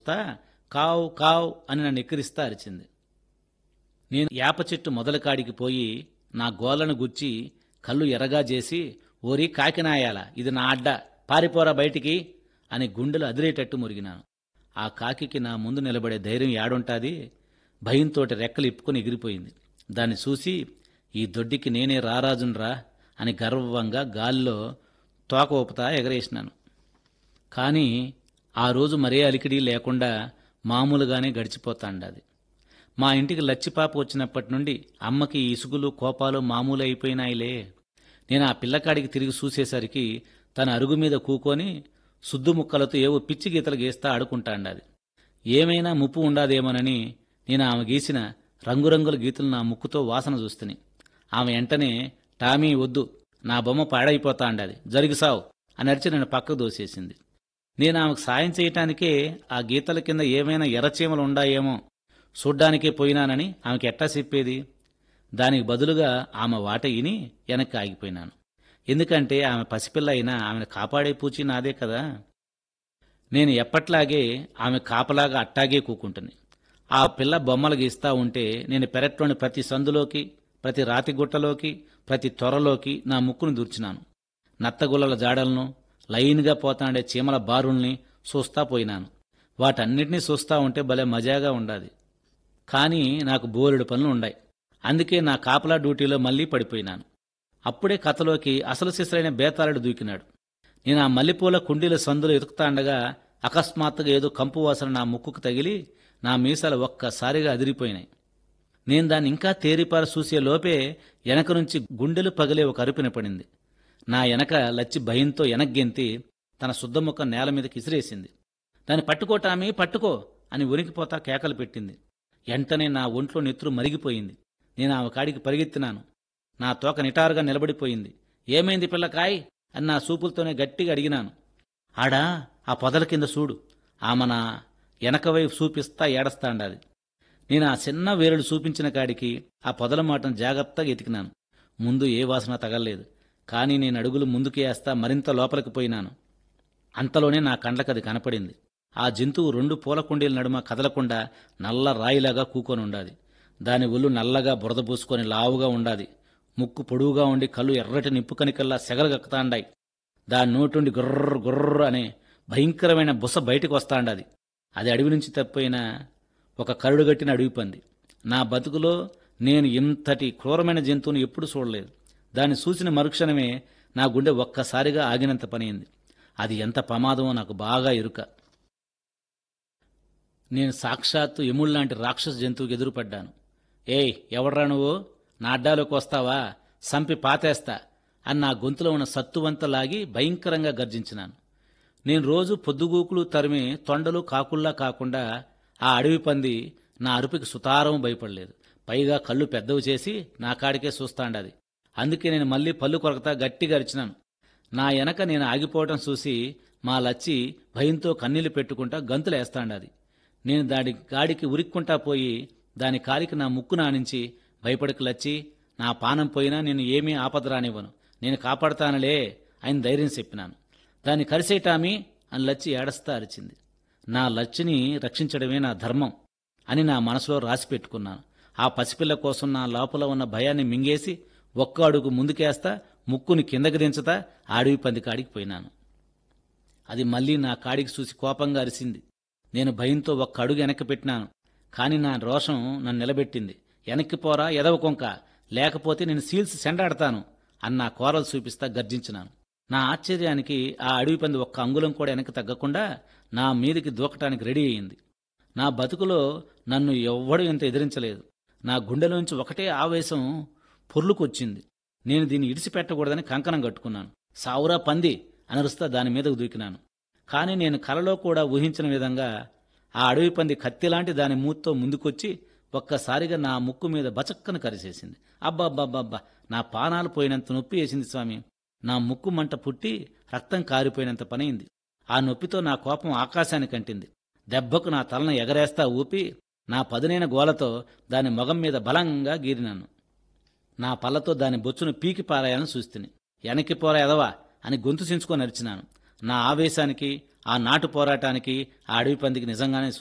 తా కావ్ కావ్ అని నన్ను ఎక్కిరిస్తా అరిచింది నేను యాప చెట్టు మొదల కాడికి పోయి నా గోళ్లను గుచ్చి కళ్ళు ఎర్రగా చేసి ఓరి కాకినాయాల ఇది నా అడ్డ పారిపోరా బయటికి అని గుండెలు అదిరేటట్టు మురిగినాను ఆ కాకికి నా ముందు నిలబడే ధైర్యం యాడుంటాది భయంతోటి రెక్కలు ఇప్పుకొని ఎగిరిపోయింది దాన్ని చూసి ఈ దొడ్డికి నేనే రారాజునరా అని గర్వంగా గాలిలో తోక ఊపుతా ఎగరేసినాను కానీ ఆ రోజు మరే అలికిడి లేకుండా మామూలుగానే గడిచిపోతాండది మా ఇంటికి లచ్చిపాప వచ్చినప్పటి నుండి అమ్మకి ఈ ఇసుగులు కోపాలు మామూలు అయిపోయినాయిలే నేను ఆ పిల్లకాడికి తిరిగి చూసేసరికి తన అరుగు మీద కూకొని సుద్దు ముక్కలతో ఏవో పిచ్చి గీతలు గీస్తా ఆడుకుంటాండది ఏమైనా ముప్పు ఉండాదేమోనని నేను ఆమె గీసిన రంగురంగుల గీతలు నా ముక్కుతో వాసన చూస్తుని ఆమె వెంటనే టామీ వద్దు నా బొమ్మ పాడైపోతా అండది జరిగిసావు అని అరిచి నన్ను పక్కకు దోసేసింది నేను ఆమెకు సాయం చేయటానికే ఆ గీతల కింద ఏమైనా ఎర్రచీమలు ఉండాయేమో చూడ్డానికే పోయినానని ఆమెకి ఎట్టా చెప్పేది దానికి బదులుగా ఆమె వాట ఇని వెనక్కి ఆగిపోయినాను ఎందుకంటే ఆమె పసిపిల్ల అయినా ఆమెను కాపాడే పూచి నాదే కదా నేను ఎప్పట్లాగే ఆమె కాపలాగా అట్టాగే కూకుంటుంది ఆ పిల్ల బొమ్మలు గీస్తా ఉంటే నేను పెరట్లోని ప్రతి సందులోకి ప్రతి రాతి గుట్టలోకి ప్రతి త్వరలోకి నా ముక్కును దూర్చినాను నత్తగుల్లల జాడలను లైన్గా పోతాండే చీమల బారుల్ని చూస్తా పోయినాను వాటన్నిటినీ చూస్తా ఉంటే భలే మజాగా ఉండాది కానీ నాకు బోలెడు పనులు ఉండాయి అందుకే నా కాపలా డ్యూటీలో మళ్ళీ పడిపోయినాను అప్పుడే కథలోకి అసలు సిసరైన బేతాళుడు దూకినాడు నేను ఆ మల్లెపూల కుండీల సందులో ఎతుకుతాండగా అకస్మాత్తుగా ఏదో కంపు వాసన నా ముక్కుకు తగిలి నా మీసాలు ఒక్కసారిగా అదిరిపోయినాయి నేను దాన్ని ఇంకా తేరిపార చూసే లోపే వెనక నుంచి గుండెలు పగిలే ఒక అరుపు వినపడింది నా వెనక లచ్చి భయంతో వెనగ్గెంతి తన శుద్ధ ముక్క నేల మీదకి ఇసిరేసింది దాన్ని పట్టుకోటామి పట్టుకో అని ఉనికిపోతా కేకలు పెట్టింది వెంటనే నా ఒంట్లో నెత్తురు మరిగిపోయింది నేను ఆమె కాడికి పరిగెత్తినాను నా తోక నిటారుగా నిలబడిపోయింది ఏమైంది పిల్లకాయ్ అని నా సూపులతోనే గట్టిగా అడిగినాను ఆడా ఆ పొదల కింద చూడు ఆమె నా వెనక వైపు చూపిస్తా ఏడస్తాండాది నేను ఆ చిన్న వేరుడు చూపించిన కాడికి ఆ పొదల మాటను జాగ్రత్తగా ఎతికినాను ముందు ఏ వాసన తగలలేదు కానీ నేను అడుగులు ముందుకు వేస్తా మరింత లోపలికి పోయినాను అంతలోనే నా కండ్లకు అది కనపడింది ఆ జంతువు రెండు పూల కుండీల నడుమ కదలకుండా నల్ల రాయిలాగా కూకొని ఉండాది దాని ఒళ్ళు నల్లగా బురద పూసుకొని లావుగా ఉండాది ముక్కు పొడువుగా ఉండి కళ్ళు ఎర్రటి నిప్పు కనికల్లా సెగలగక్కుతాండాయి దాని నోటుండి గుర్ర గుర్ర అనే భయంకరమైన బుస బయటకు వస్తాండది అది అడవి నుంచి తప్పిన ఒక కరుడుగట్టిన అడవి పంది నా బతుకులో నేను ఇంతటి క్రూరమైన జంతువుని ఎప్పుడు చూడలేదు దాన్ని చూసిన మరుక్షణమే నా గుండె ఒక్కసారిగా ఆగినంత పనైంది అది ఎంత ప్రమాదమో నాకు బాగా ఎరుక నేను సాక్షాత్తు ఎముళ్లాంటి రాక్షస జంతువుకి ఎదురుపడ్డాను ఏయ్ ఎవడ్రా నువ్వు నా అడ్డాలోకి వస్తావా సంపి పాతేస్తా అని నా గొంతులో ఉన్న సత్తువంత లాగి భయంకరంగా గర్జించినాను నేను రోజు పొద్దుగూకులు తరిమి తొండలు కాకుల్లా కాకుండా ఆ అడవి పంది నా అరుపుకి సుతారం భయపడలేదు పైగా కళ్ళు పెద్దవి చేసి నా కాడికే చూస్తాండది అందుకే నేను మళ్ళీ పళ్ళు కొరకతా గట్టిగా అరిచినాను నా వెనక నేను ఆగిపోవటం చూసి మా లచ్చి భయంతో కన్నీళ్లు పెట్టుకుంటా గంతులు వేస్తాండది నేను దాని గాడికి ఉరిక్కుంటా పోయి దాని కాలికి నా ముక్కు నానించి భయపడకు లచ్చి నా పానం పోయినా నేను ఏమీ ఆపద రానివ్వను నేను కాపాడతానులే అని ధైర్యం చెప్పినాను దాన్ని కరిసేటామి అని లచ్చి ఏడస్తా అరిచింది నా లచ్చిని రక్షించడమే నా ధర్మం అని నా మనసులో రాసి పెట్టుకున్నాను ఆ పసిపిల్ల కోసం నా లోపల ఉన్న భయాన్ని మింగేసి ఒక్క అడుగు ముందుకేస్తా ముక్కుని కిందకి దించతా అడవి పంది కాడికి పోయినాను అది మళ్ళీ నా కాడికి చూసి కోపంగా అరిసింది నేను భయంతో ఒక్క అడుగు వెనక్కి పెట్టినాను కాని నా రోషం నన్ను నిలబెట్టింది వెనక్కి పోరా ఎదవ కొంక లేకపోతే నేను సీల్స్ సెండాడతాను అన్న కోరలు చూపిస్తా గర్జించినాను నా ఆశ్చర్యానికి ఆ అడవి పంది ఒక్క అంగుళం కూడా వెనక్కి తగ్గకుండా నా మీదికి దూకటానికి రెడీ అయింది నా బతుకులో నన్ను ఎవ్వడూ ఇంత ఎదిరించలేదు నా గుండెలోంచి ఒకటే ఆవేశం పొర్లుకొచ్చింది నేను దీన్ని ఇడిచిపెట్టకూడదని కంకణం కట్టుకున్నాను సావురా పంది అనరుస్తా దాని మీదకు దూకినాను కానీ నేను కలలో కూడా ఊహించిన విధంగా ఆ అడవి పంది కత్తిలాంటి దాని మూత్తో ముందుకొచ్చి ఒక్కసారిగా నా ముక్కు మీద బచక్కన కరిసేసింది అబ్బబ్బబ్బబ్బా నా పానాలు పోయినంత నొప్పి వేసింది స్వామి నా ముక్కు మంట పుట్టి రక్తం కారిపోయినంత పనైంది ఆ నొప్పితో నా కోపం ఆకాశానికి అంటింది దెబ్బకు నా తలను ఎగరేస్తా ఊపి నా పదునైన గోలతో దాని మొగం మీద బలంగా గీరినాను నా పళ్ళతో దాని బొచ్చును పీకి పారాయాలని చూస్తుని వెనక్కి పోరా ఎదవా అని గొంతు చించుకొని అరిచినాను నా ఆవేశానికి ఆ నాటు పోరాటానికి ఆ అడవి పందికి నిజంగానే